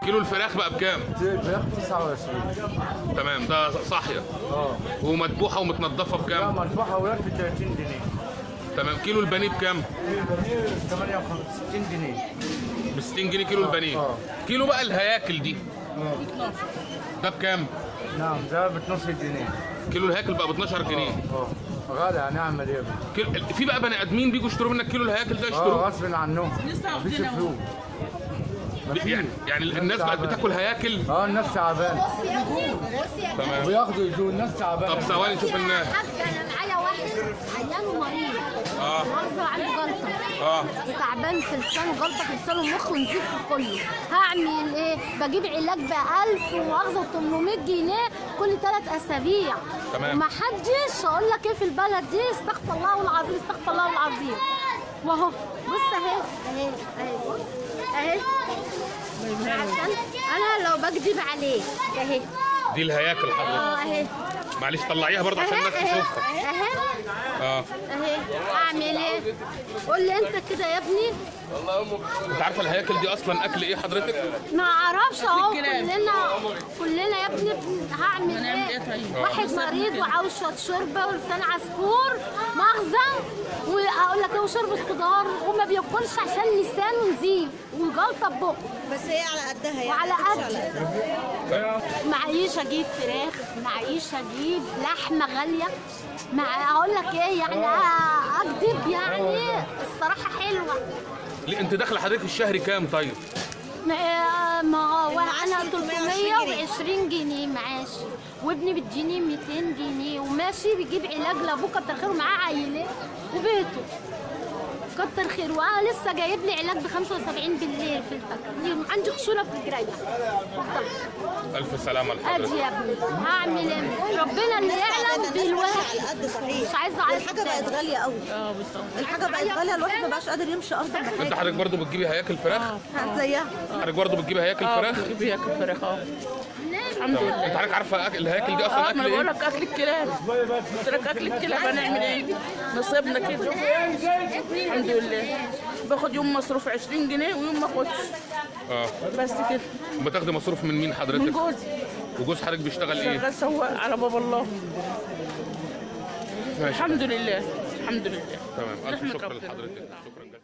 كيلو الفراخ بقى بكام الفراخ 29 تمام ده صاحيه اه ومذبوحه ومتنضفه لا بكام مذبوحه ولاد ب 30 جنيه تمام كيلو البانيه بكام البانيه 58 جنيه ب 60 جنيه كيلو البانيه آه. كيلو بقى الهياكل دي اه ده بكام نعم ده ب 12 جنيه كيلو الهياكل بقى ب 12 جنيه اه غالي هنعمل ايه بقى؟ كيلو... في بقى بني ادمين بيجوا يشتروا منك كيلو الهياكل ده اه يشتروه غصب عنهم مفيش فلوس مفيش. يعني يعني الناس بقت تعبان. بتاكل هياكل اه الناس تعبانه تمام وبياخدوا يجوا الناس تعبانه طب ثواني نشوف الناس حاجة انا معايا واحد عيان ومريض اه مؤاخذة عنده جلطة اه وتعبان في لسانه جلطة في لسانه ومخه ونزيف في كله هعمل ايه؟ بجيب علاج ب 1000 ومؤاخذة 800 جنيه كل ثلاث اسابيع تمام. ومحدش اقول لك ايه في البلد دي استغفر الله العظيم استغفر الله العظيم واهو بص اهي اهي اهي بص اهي عشان انا لو بكذب عليك اهي دي الهياكل حضرتك اه اهي معلش طلعيها برضه عشان الناس اهي تشوفها اهي اه اهي اعمل ايه قول لي انت كده يا ابني انت عارفه الهياكل دي اصلا اكل ايه حضرتك ما اعرفش اهو كلنا كلنا يا ابني هعمل ايه واحد مريض وعاوز شويه شوربه ولسان عصفور مخزن واقول لك ايه وشوربه خضار وما بياكلش عشان لسانه نزيف وجلطه بقه بس هي على قدها يعني وعلى مش قد. قدها. معيش اجيب فراخ معيش اجيب لحمه غاليه مع اقول لك ايه يعني اكذب يعني الصراحه حلوه ليه انت داخله حضرتك الشهري كام طيب ما ما هو المعاش انا 320 320 جنيه معاشي وابني بتجيني 200 جنيه وماشي بيجيب علاج لابوه كتر خيره معاه عيلين وبيته كتر خيره وانا لسه جايب لي علاج ب 75 بالليل في الفجر عندي خشونه في رجلي واخدة. الف سلامه ادي لحضرتك يا ابني هعمل ايه ربنا اللي يعلم الناس ماشية بالواحد على قد صحيح مش عايزه على الحاجه بقت غاليه قوي الحاجه بقت غاليه الواحد ما بقاش قادر يمشي اصلا انت بحاجه حضرتك برضه بتجيبي هياكل فراخ زيها حضرتك برضه بتجيبي هياكل فراخ بجيب هياكل فراخ اه الحمد تمام. لله انت حضرتك عارفه أكل- الهياكل دي اه اصلا ما اكل انا بقول ايه لك اكل الكلاب قلت لك اكل الكلاب هنعمل ايه نصيبنا كده الحمد لله باخد يوم مصروف 20 جنيه ويوم ما اخدش اه بس كده بتاخدي مصروف من مين من حضرتك جوزي وجوز حضرتك بيشتغل ايه شغال سواق على باب الله ماشي الحمد لله الحمد لله تمام الف نحمد شكر ربنا. لحضرتك شكرا جزيلا